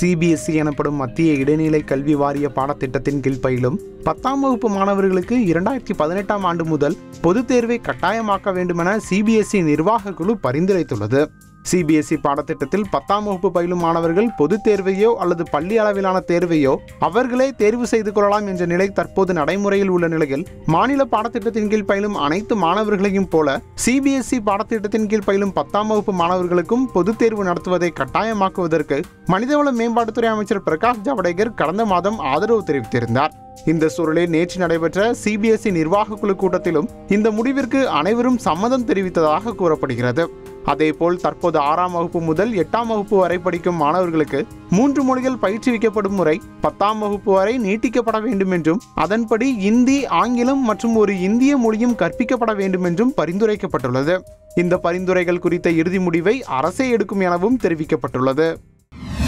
CBSE எனப்படும் மத்திய இடைநிலை கல்வி வாரிய பாடத்திட்டத்தின் கீழ் பயிலும் பத்தாம் வகுப்பு மாணவர்களுக்கு இரண்டாயிரத்தி பதினெட்டாம் ஆண்டு முதல் பொதுத் தேர்வை கட்டாயமாக்க வேண்டுமென சிபிஎஸ்இ நிர்வாக குழு பரிந்துரைத்துள்ளது சிபிஎஸ்இ பாடத்திட்டத்தில் பத்தாம் வகுப்பு பயிலும் மாணவர்கள் பொதுத் தேர்வையோ அல்லது பள்ளி அளவிலான தேர்வையோ அவர்களே தேர்வு செய்து கொள்ளலாம் என்ற நிலை தற்போது நடைமுறையில் உள்ள நிலையில் மாநில பாடத்திட்டத்தின் கீழ் பயிலும் அனைத்து மாணவர்களையும் போல சிபிஎஸ்இ பாடத்திட்டத்தின் கீழ் பயிலும் பத்தாம் வகுப்பு மாணவர்களுக்கும் பொதுத் தேர்வு நடத்துவதை கட்டாயமாக்குவதற்கு மனிதவள மேம்பாட்டுத்துறை அமைச்சர் பிரகாஷ் ஜவடேகர் கடந்த மாதம் ஆதரவு தெரிவித்திருந்தார் இந்த சூழலில் நேற்று நடைபெற்ற சிபிஎஸ்இ நிர்வாக குழு கூட்டத்திலும் இந்த முடிவிற்கு அனைவரும் சம்மதம் தெரிவித்ததாக கூறப்படுகிறது அதேபோல் தற்போது ஆறாம் வகுப்பு முதல் எட்டாம் வகுப்பு வரை படிக்கும் மாணவர்களுக்கு மூன்று மொழிகள் பயிற்றுவிக்கப்படும் முறை பத்தாம் வகுப்பு வரை நீட்டிக்கப்பட வேண்டும் என்றும் அதன்படி இந்தி ஆங்கிலம் மற்றும் ஒரு இந்திய மொழியும் கற்பிக்கப்பட வேண்டும் என்றும் பரிந்துரைக்கப்பட்டுள்ளது இந்த பரிந்துரைகள் குறித்த இறுதி முடிவை அரசே எடுக்கும் எனவும் தெரிவிக்கப்பட்டுள்ளது